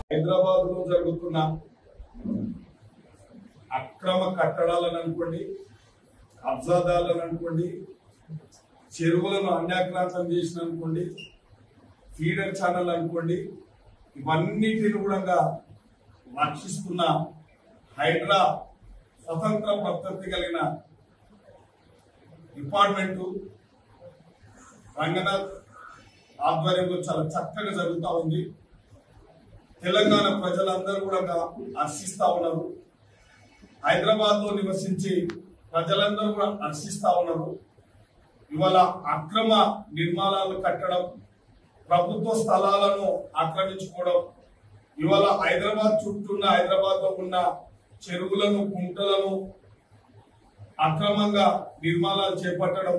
హైదరాబాద్ లో జరుగుతున్న అక్రమ కట్టడాలను అనుకోండి కబ్జాదారులను అనుకోండి చెరువులను అన్యాక్రాంతం చేసిన అనుకోండి ఫీడర్ ఛానల్ అనుకోండి ఇవన్నిటిని కూడా రక్షిస్తున్న హైడ్రా స్వతంత్ర ప్రత్యర్థి కలిగిన డిపార్ట్మెంటు రంగనాథ్ ఆధ్వర్యంలో చాలా చక్కగా జరుగుతూ ఉంది తెలంగాణ ప్రజలందరూ కూడా హర్షిస్తా ఉన్నారు హైదరాబాద్ లో నివసించి ప్రజలందరూ కూడా హర్షిస్తా ఉన్నారు ఇవాళ అక్రమ నిర్మాణాలు కట్టడం ప్రభుత్వ స్థలాలను ఆక్రమించుకోవడం ఇవాళ హైదరాబాద్ చుట్టూ ఉన్న హైదరాబాద్ లో ఉన్న చెరువులను కుంటలను అక్రమంగా నిర్మాణాలు చేపట్టడం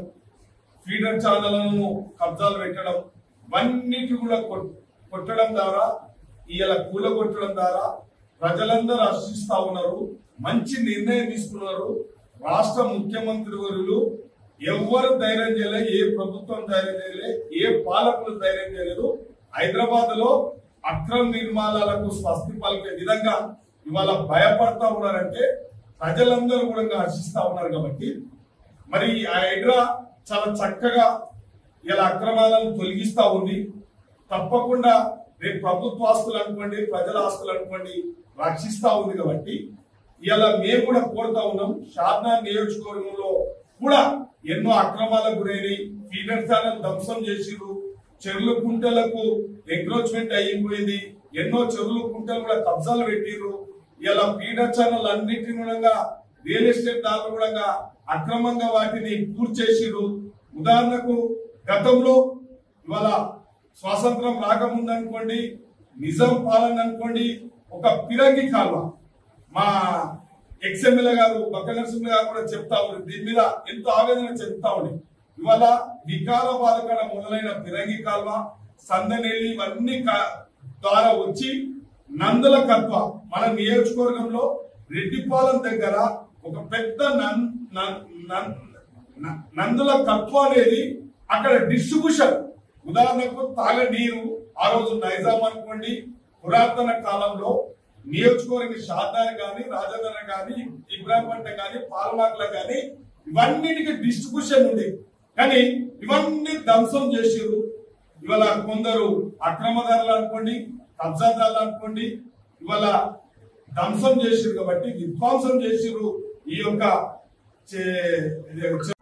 ఫీడర్ ఛానళ్లను కబ్జాలు పెట్టడం ఇవన్నిటి కూడా కొట్- కొట్టడం ద్వారా ఇలా కూలగొట్టడం ద్వారా ప్రజలందరూ హర్షిస్తా ఉన్నారు మంచి నిర్ణయం తీసుకున్నారు రాష్ట్ర ముఖ్యమంత్రి వర్యులు ఎవ్వరు ధైర్యం చేయలే ఏ ప్రభుత్వం ధైర్యం చేయలే ఏ పాలకులు ధైర్యం చేయలేదు హైదరాబాద్ లో అక్రమ నిర్మాణాలకు స్వస్తి పలికే విధంగా ఇవాళ భయపడతా ఉన్నారంటే ప్రజలందరూ కూడా హర్షిస్తా ఉన్నారు కాబట్టి మరి ఆ హైడ్రా చాలా చక్కగా ఇలా అక్రమాలను తొలగిస్తా ఉంది తప్పకుండా రేపు ప్రభుత్వ ఆస్తులు అనుకోండి ప్రజల ఆస్తులు అనుకోండి రక్షిస్తా ఉంది కాబట్టి ఇలా మేము కూడా కోరుతా ఉన్నాం షాద్నా నియోజకవర్గంలో కూడా ఎన్నో అక్రమాలకు గురైనవి ఫీడర్ ఛానల్ ధ్వంసం చేసిరు చెరువుల కుంటలకు ఎంక్రోచ్మెంట్ అయిపోయింది ఎన్నో చెరువుల కుంటలు కూడా కబ్జాలు పెట్టిర్రు ఇలా ఫీడర్ ఛానల్ అన్నిటిని కూడా రియల్ ఎస్టేట్ దారులు కూడా అక్రమంగా వాటిని పూర్తి చేసిరు ఉదాహరణకు గతంలో ఇవాళ స్వాతంత్రం రాకముందు అనుకోండి నిజాం పాలన అనుకోండి ఒక పిరంగి కాల్వ మా ఎక్స్ఎమ్మెల్యే గారు బక్క నరసింహ గారు కూడా చెప్తా ఉన్నారు దీని మీద ఎంతో ఆవేదన చెప్తా ఉంది ఇవాళ వికారాబాద్ కాడ మొదలైన పిరంగి కాల్వ సందనేలి ఇవన్నీ కా- ద్వారా వచ్చి నందుల కత్వ మన నియోజకవర్గంలో రెడ్డిపాలెం దగ్గర ఒక పెద్ద నన్- నన్- నన్- న- నందుల కత్వ అనేది అక్కడ డిస్ట్రిబ్యూషన్ ఉదాహరణకు తాగ నీరు ఆ రోజు నైజాం అనుకోండి పురాతన కాలంలో నియోజకవర్గ షాదార్ గాని రాజధాని గాని ఇబ్రాహింపట్నం గాని పాలమాకుల గాని ఇవన్నిటికి డిస్ట్రిబ్యూషన్ ఉంది కానీ ఇవన్నీ ధ్వంసం చేసిరు ఇవాళ కొందరు అక్రమదారులు అనుకోండి కబ్జాదారులు అనుకోండి ఇవాళ ధ్వంసం చేసిరు కాబట్టి విధ్వంసం చేసిరు ఈ యొక్క చే-